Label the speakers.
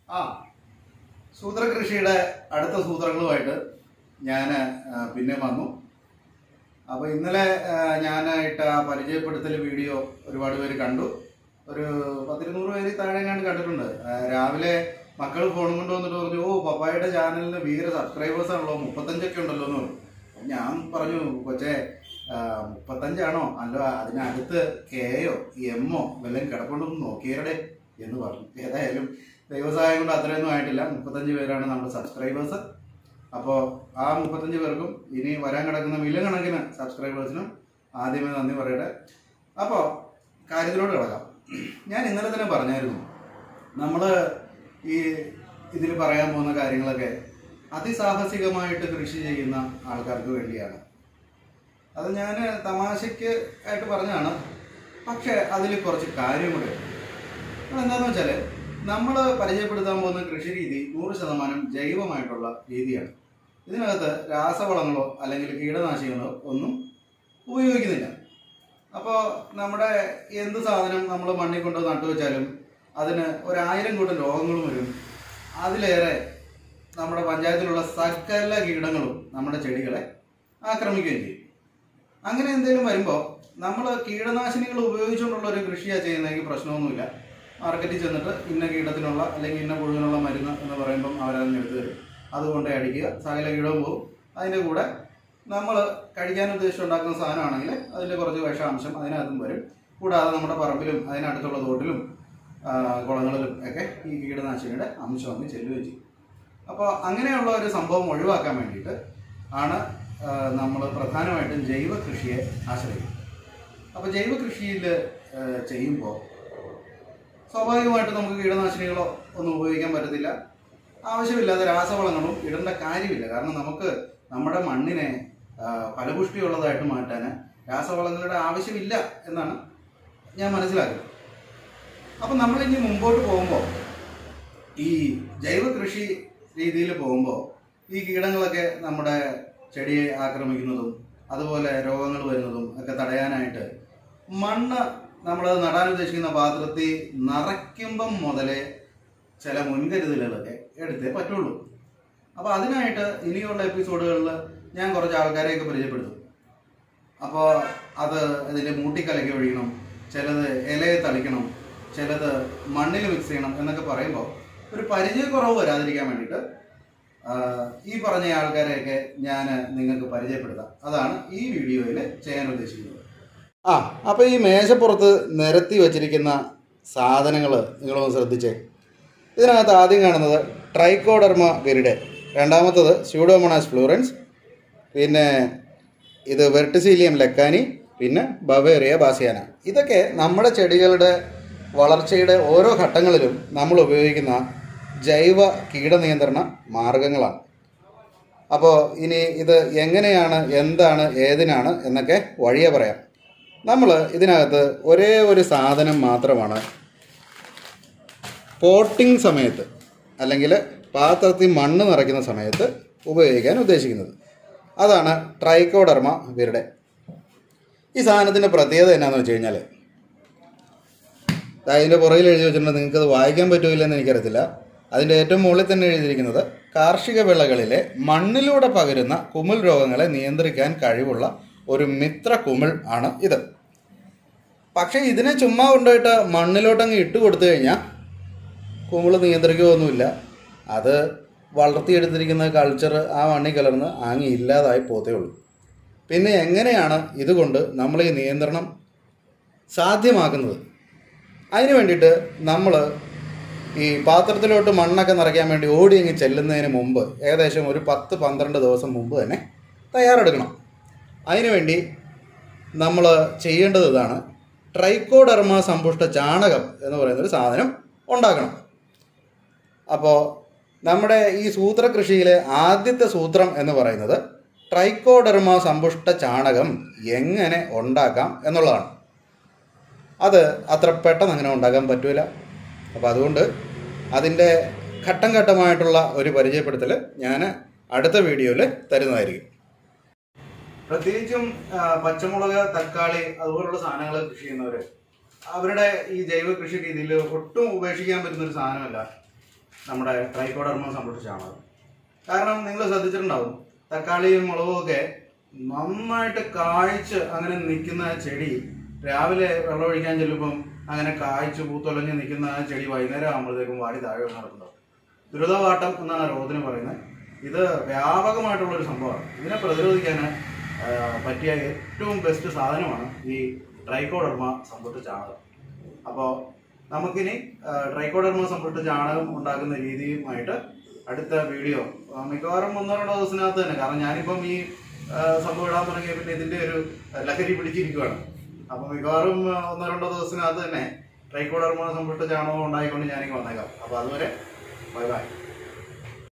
Speaker 1: ആ സൂത്രകൃഷിയുടെ അടുത്ത സൂത്രങ്ങളുമായിട്ട് ഞാൻ പിന്നെ വന്നു അപ്പോൾ ഇന്നലെ ആ, ഞാനായിട്ട ആ പരിചയപ്പെടുത്തൽ വീഡിയോ ഒരുപാട് പേര് കണ്ടു ഒരു പത്തിരുന്നൂറ് പേര് താഴെ ഞാൻ കണ്ടിട്ടുണ്ട് ആ, രാവിലെ മക്കൾ ഫോൺ കൊണ്ട് വന്നിട്ട് പറഞ്ഞു ഓ പപ്പായുടെ ചാനലിന് ഭീകര സബ്സ്ക്രൈബേഴ്സ് ആണല്ലോ മുപ്പത്തഞ്ചൊക്കെ ഉണ്ടല്ലോ എന്ന് പറഞ്ഞു ഞാൻ പറഞ്ഞു കൊച്ചേ ആ, മുപ്പത്തഞ്ചാണോ അല്ല അതിനടുത്ത് കെയോ എമ്മോ വല്ലതും കിടപ്പുണ്ടെന്ന് നോക്കിയരുടെ എന്ന് പറഞ്ഞു ഏതായാലും ദൈവസഹായം കൊണ്ട് അത്രയൊന്നും ആയിട്ടില്ല മുപ്പത്തഞ്ച് പേരാണ് നമ്മുടെ സബ്സ്ക്രൈബേഴ്സ് അപ്പോൾ ആ മുപ്പത്തഞ്ച് പേർക്കും ഇനി വരാൻ കിടക്കുന്ന മില്യൺ കണക്കിന് സബ്സ്ക്രൈബേഴ്സിനും ആദ്യമേ നന്ദി പറയട്ടെ അപ്പോൾ കാര്യത്തിലോട്ട് കിടക്കാം ഞാൻ ഇന്നലെ തന്നെ പറഞ്ഞായിരുന്നു നമ്മൾ ഈ ഇതിൽ പറയാൻ പോകുന്ന കാര്യങ്ങളൊക്കെ അതിസാഹസികമായിട്ട് കൃഷി ചെയ്യുന്ന ആൾക്കാർക്ക് വേണ്ടിയാണ് അത് ഞാൻ തമാശയ്ക്ക് ആയിട്ട് പറഞ്ഞതാണ് പക്ഷേ അതിൽ കുറച്ച് കാര്യം കൂടെ ഉണ്ട്. അതെന്താണെന്ന് വെച്ചാൽ നമ്മൾ പരിചയപ്പെടുത്താൻ പോകുന്ന കൃഷി രീതി നൂറ് ശതമാനം ജൈവമായിട്ടുള്ള രീതിയാണ് ഇതിനകത്ത് രാസവളങ്ങളോ അല്ലെങ്കിൽ കീടനാശിനികളോ ഒന്നും ഉപയോഗിക്കുന്നില്ല അപ്പോൾ നമ്മുടെ എന്ത് സാധനം നമ്മൾ മണ്ണിൽ കൊണ്ട് നട്ടു വെച്ചാലും അതിന് ഒരായിരം കൂട്ടം രോഗങ്ങളും വരും അതിലേറെ നമ്മുടെ പഞ്ചായത്തിലുള്ള സകല കീടങ്ങളും നമ്മുടെ ചെടികളെ ആക്രമിക്കുകയും ചെയ്യും അങ്ങനെ എന്തെങ്കിലും വരുമ്പോൾ നമ്മൾ കീടനാശിനികൾ ഉപയോഗിച്ചുകൊണ്ടുള്ള ഒരു കൃഷിയാണ് ചെയ്യുന്നതെങ്കിൽ പ്രശ്നമൊന്നുമില്ല മാർക്കറ്റിൽ ചെന്നിട്ട് ഇന്ന കീടത്തിനുള്ള അല്ലെങ്കിൽ ഇന്ന പുഴുവിനുള്ള മരുന്ന് എന്ന് പറയുമ്പം അവരതിന് എടുത്ത് തരും അതുകൊണ്ട് അടിക്കുക സകല കീടവും പോകും അതിൻ്റെ കൂടെ നമ്മൾ കഴിക്കാൻ ഉദ്ദേശിച്ചുണ്ടാക്കുന്ന സാധനമാണെങ്കിൽ അതിൻ്റെ കുറച്ച് വിഷാംശം അതിനകത്തും വരും കൂടാതെ നമ്മുടെ പറമ്പിലും അതിനടുത്തുള്ള തോട്ടിലും ആ, കുളങ്ങളിലും ഒക്കെ ഈ കീടനാശിനിയുടെ അംശം അങ്ങ് ചെല്ലുകയും ചെയ്യും അപ്പോൾ അങ്ങനെയുള്ള ഒരു സംഭവം ഒഴിവാക്കാൻ വേണ്ടിയിട്ട് ആണ് നമ്മൾ പ്രധാനമായിട്ടും ജൈവ കൃഷിയെ ആശ്രയിക്കുന്നത് അപ്പോൾ ജൈവ കൃഷിയിൽ ചെയ്യുമ്പോൾ സ്വാഭാവികമായിട്ട് നമുക്ക് കീടനാശിനികളോ ഒന്നും ഉപയോഗിക്കാൻ പറ്റത്തില്ല ആവശ്യമില്ലാത്ത രാസവളങ്ങളും ഇടേണ്ട കാര്യമില്ല കാരണം നമുക്ക് നമ്മുടെ മണ്ണിനെ ആ, ഫലപുഷ്ടിയുള്ളതായിട്ട് മാറ്റാൻ രാസവളങ്ങളുടെ ആവശ്യമില്ല എന്നാണ് ഞാൻ മനസ്സിലാക്കുന്നത് അപ്പം നമ്മളിനി മുമ്പോട്ട് പോകുമ്പോൾ ഈ ജൈവ കൃഷി രീതിയിൽ പോകുമ്പോൾ ഈ കീടങ്ങളൊക്കെ നമ്മുടെ ചെടിയെ ആക്രമിക്കുന്നതും അതുപോലെ രോഗങ്ങൾ വരുന്നതും ഒക്കെ തടയാനായിട്ട് മണ്ണ് നമ്മൾ നടാൻ ഉദ്ദേശിക്കുന്ന പാത്രത്തിൽ നിറയ്ക്കുമ്പം മുതലേ ചില മുൻകരുതലുകളൊക്കെ എടുത്തേ പറ്റുള്ളൂ അപ്പോൾ അതിനായിട്ട് ഇനിയുള്ള എപ്പിസോഡുകളിൽ ഞാൻ കുറച്ച് ആൾക്കാരെയൊക്കെ പരിചയപ്പെടുത്തും അപ്പോൾ അത് ഇതിൻ്റെ മൂട്ടിക്കലക്കി ഒഴിയണം ചിലത് ഇലയെ തളിക്കണം ചിലത് മണ്ണിൽ മിക്സ് ചെയ്യണം എന്നൊക്കെ പറയുമ്പോൾ ഒരു പരിചയക്കുറവ് വരാതിരിക്കാൻ വേണ്ടിയിട്ട് ആ, ഈ പറഞ്ഞ ആൾക്കാരെയൊക്കെ ഞാൻ നിങ്ങൾക്ക് പരിചയപ്പെടുത്താം അതാണ് ഈ വീഡിയോയിൽ ചെയ്യാൻ ഉദ്ദേശിക്കുന്നത് ആ അപ്പോൾ ഈ മേശപ്പുറത്ത് നിരത്തി വച്ചിരിക്കുന്ന സാധനങ്ങൾ നിങ്ങളൊന്ന് ശ്രദ്ധിച്ചേ ഇതിനകത്ത് ആദ്യം കാണുന്നത് ട്രൈക്കോഡർമ വിരിഡെ രണ്ടാമത്തത് സ്യൂഡോമോണാസ് ഫ്ലൂറൻസ് പിന്നെ ഇത് വെർട്ടിസീലിയം ലെക്കാനി പിന്നെ ബവേറിയ ബാസിയാന ഇതൊക്കെ നമ്മുടെ ചെടികളുടെ വളർച്ചയുടെ ഓരോ ഘട്ടങ്ങളിലും നമ്മൾ ഉപയോഗിക്കുന്ന ജൈവ കീടനിയന്ത്രണ മാർഗങ്ങളാണ് അപ്പോൾ ഇനി ഇത് എങ്ങനെയാണ് എന്താണ് ഏതിനാണ് എന്നൊക്കെ വഴിയെ പറയാം നമ്മൾ ഇതിനകത്ത് ഒരേ ഒരു സാധനം മാത്രമാണ് പോട്ടിംഗ് സമയത്ത് അല്ലെങ്കിൽ പാത്രത്തിൽ മണ്ണ് നിറയ്ക്കുന്ന സമയത്ത് ഉപയോഗിക്കാൻ ഉദ്ദേശിക്കുന്നത് അതാണ് ട്രൈക്കോഡർമ വിരുടെ ഈ സാധനത്തിൻ്റെ പ്രത്യേകത എന്നാന്ന് വെച്ച് കഴിഞ്ഞാൽ അതിൻ്റെ പുറകിൽ എഴുതി വെച്ചിട്ടുണ്ട് നിങ്ങൾക്ക് അത് വായിക്കാൻ പറ്റൂലെന്ന് എനിക്കറിയത്തില്ല അതിൻ്റെ ഏറ്റവും മുകളിൽ തന്നെ എഴുതിയിരിക്കുന്നത് കാർഷിക വിളകളിലെ മണ്ണിലൂടെ പകരുന്ന കുമിൾ രോഗങ്ങളെ നിയന്ത്രിക്കാൻ കഴിവുള്ള ഒരു മിത്ര കുമിൾ ആണ് ഇത് പക്ഷേ ഇതിനെ ചുമ്മാ കൊണ്ടുപോയിട്ട് മണ്ണിലോട്ടങ്ങ് ഇട്ട് കൊടുത്തു കഴിഞ്ഞാൽ കുമിള് നിയന്ത്രിക്കുകയൊന്നുമില്ല അത് വളർത്തിയെടുത്തിരിക്കുന്ന കൾച്ചർ ആ മണ്ണിൽ കലർന്ന് ആങ്ങി ഇല്ലാതായി പോത്തേ ഉള്ളൂ പിന്നെ എങ്ങനെയാണ് ഇതുകൊണ്ട് നമ്മൾ ഈ നിയന്ത്രണം സാധ്യമാക്കുന്നത് അതിന് വേണ്ടിയിട്ട് നമ്മൾ ഈ പാത്രത്തിലോട്ട് മണ്ണൊക്കെ നിറയ്ക്കാൻ വേണ്ടി ഓടി അങ്ങ് ചെല്ലുന്നതിന് മുമ്പ് ഏകദേശം ഒരു പത്ത് പന്ത്രണ്ട് ദിവസം മുമ്പ് തന്നെ തയ്യാറെടുക്കണം അതിനുവേണ്ടി നമ്മൾ ചെയ്യേണ്ടത് ഇതാണ് ട്രൈക്കോഡർമ സമ്പുഷ്ട ചാണകം എന്ന് പറയുന്ന ഒരു സാധനം ഉണ്ടാക്കണം അപ്പോൾ നമ്മുടെ ഈ സൂത്രകൃഷിയിലെ ആദ്യത്തെ സൂത്രം എന്ന് പറയുന്നത് ട്രൈക്കോഡർമ സമ്പുഷ്ട ചാണകം എങ്ങനെ ഉണ്ടാക്കാം എന്നുള്ളതാണ് അത് അത്ര പെട്ടെന്ന് അങ്ങനെ ഉണ്ടാക്കാൻ പറ്റൂല അപ്പോൾ അതുകൊണ്ട് അതിൻ്റെ ഘട്ടം ഘട്ടമായിട്ടുള്ള ഒരു പരിചയപ്പെടുത്തൽ ഞാൻ അടുത്ത വീഡിയോയിൽ തരുന്നതായിരിക്കും പ്രത്യേകിച്ചും ആ, പച്ചമുളക് തക്കാളി അതുപോലുള്ള സാധനങ്ങൾ കൃഷി ചെയ്യുന്നവർ അവരുടെ ഈ ജൈവ കൃഷി രീതിയിൽ ഒട്ടും ഉപേക്ഷിക്കാൻ പറ്റുന്ന ഒരു സാധനമല്ല നമ്മുടെ ട്രൈക്കോഡർമ സംരക്ഷിച്ചാണ് കാരണം നിങ്ങൾ ശ്രദ്ധിച്ചിട്ടുണ്ടാവും തക്കാളിയും മുളകും ഒക്കെ നന്നായിട്ട് കായ്ച്ച് അങ്ങനെ നിൽക്കുന്ന ചെടി രാവിലെ വെള്ളമൊഴിക്കാൻ ചെല്ലുമ്പം അങ്ങനെ കായ്ച്ച് പൂത്തൊലഞ്ഞ് നിൽക്കുന്ന ആ ചെടി വൈകുന്നേരം ആകുമ്പോഴത്തേക്കും വാടി താഴെ വീണ് നടക്കുന്നുണ്ടാവും ദുരിതവാട്ടം എന്നാണ് രോഗത്തിന് പറയുന്നത് ഇത് വ്യാപകമായിട്ടുള്ള ഒരു സംഭവമാണ് ഇതിനെ പ്രതിരോധിക്കാൻ ആ, പറ്റിയ ഏറ്റവും ബെസ്റ്റ് സാധനമാണ് ഈ ട്രൈക്കോഡർമ സമ്പുട്ട് ചാണകം അപ്പോൾ നമുക്കിനി ആ, ട്രൈക്കോഡർമ സമ്പുട്ട് ചാണകം ഉണ്ടാക്കുന്ന രീതിയുമായിട്ട് അടുത്ത വീഡിയോ ആ, മിക്കവാറും ഒന്നോ രണ്ടോ ദിവസത്തിനകത്ത് തന്നെ കാരണം ഞാനിപ്പം ഈ ആ, സംഭവം ഇടാൻ തുടങ്ങിയ പിന്നെ ഇതിന്റെ ഒരു ലഹരി പിടിച്ചിരിക്കുകയാണ് അപ്പൊ മിക്കവാറും ആ, ഒന്നോ രണ്ടോ ദിവസത്തിനകത്ത് തന്നെ ട്രൈക്കോഡർമ സമ്പുട്ട് ചാണകം ഉണ്ടായിക്കൊണ്ട് ഞാനിങ്ങ് വന്നേക്കാം അപ്പൊ അതുവരെ ബൈ ബൈ